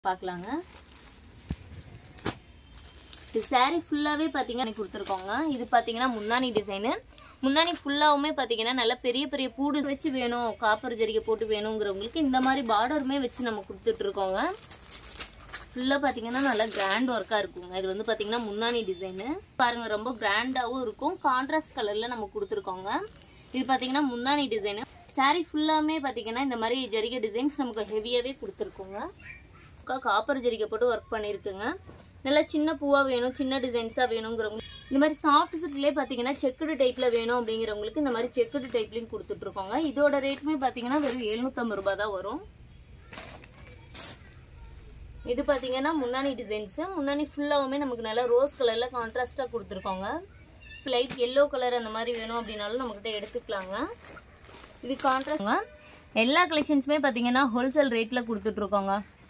பார்க்கலாங்க இது saree ஃபுல்லாகவே பார்த்தீங்கன்னா கொடுத்துருக்கோங்க இது பார்த்தீங்கன்னா முந்தானி டிசைனு முந்தானி ஃபுல்லாவுமே பார்த்தீங்கன்னா நல்ல பெரிய பெரிய பூடு வச்சு வேணும் காப்பர் ஜரிகை போட்டு வேணுங்கிறவங்களுக்கு இந்த மாதிரி பார்டருமே வச்சு நம்ம கொடுத்துட்ருக்கோங்க ஃபுல்லாக பார்த்தீங்கன்னா நல்லா கிராண்ட் ஒர்க்காக இருக்குங்க இது வந்து பார்த்தீங்கன்னா முந்தானி டிசைனு பாருங்க ரொம்ப கிராண்டாகவும் இருக்கும் கான்ட்ராஸ்ட் கலரில் நம்ம கொடுத்துருக்கோங்க இது பார்த்தீங்கன்னா முந்தானி டிசைனு saree ஃபுல்லாமே பார்த்தீங்கன்னா இந்த மாதிரி ஜரிகை டிசைன்ஸ் நமக்கு ஹெவியாகவே கொடுத்துருக்கோங்க காப்பர் ஜரிகை போட்டு ஒர்க் பண்ணியிருக்குங்க நல்லா சின்ன பூவாக வேணும் சின்ன டிசைன்ஸாக வேணுங்கிறவங்க இந்த மாதிரி சாஃப்ட் சில்க்லேயே பார்த்தீங்கன்னா செக்குடு டைப்பில் வேணும் அப்படிங்கிறவங்களுக்கு இந்த மாதிரி செக்குடு டைப்லையும் கொடுத்துட்ருக்கோங்க இதோட ரேட்டுமே பார்த்தீங்கன்னா வெறும் எழுநூற்றம்பது ரூபாய் தான் வரும் இது பார்த்தீங்கன்னா முந்தானி டிசைன்ஸு முந்தானி ஃபுல்லாகவுமே நமக்கு நல்லா ரோஸ் கலரில் கான்ட்ராஸ்ட்டாக கொடுத்துருக்கோங்க லைட் எல்லோ கலர் அந்த மாதிரி வேணும் அப்படின்னாலும் நம்மக்கிட்ட எடுத்துக்கலாங்க இது கான்ட்ராஸ்ட்ங்க எல்லா கலெக்ஷன்ஸுமே பார்த்தீங்கன்னா ஹோல்சேல் ரேட்டில் கொடுத்துட்ருக்கோங்க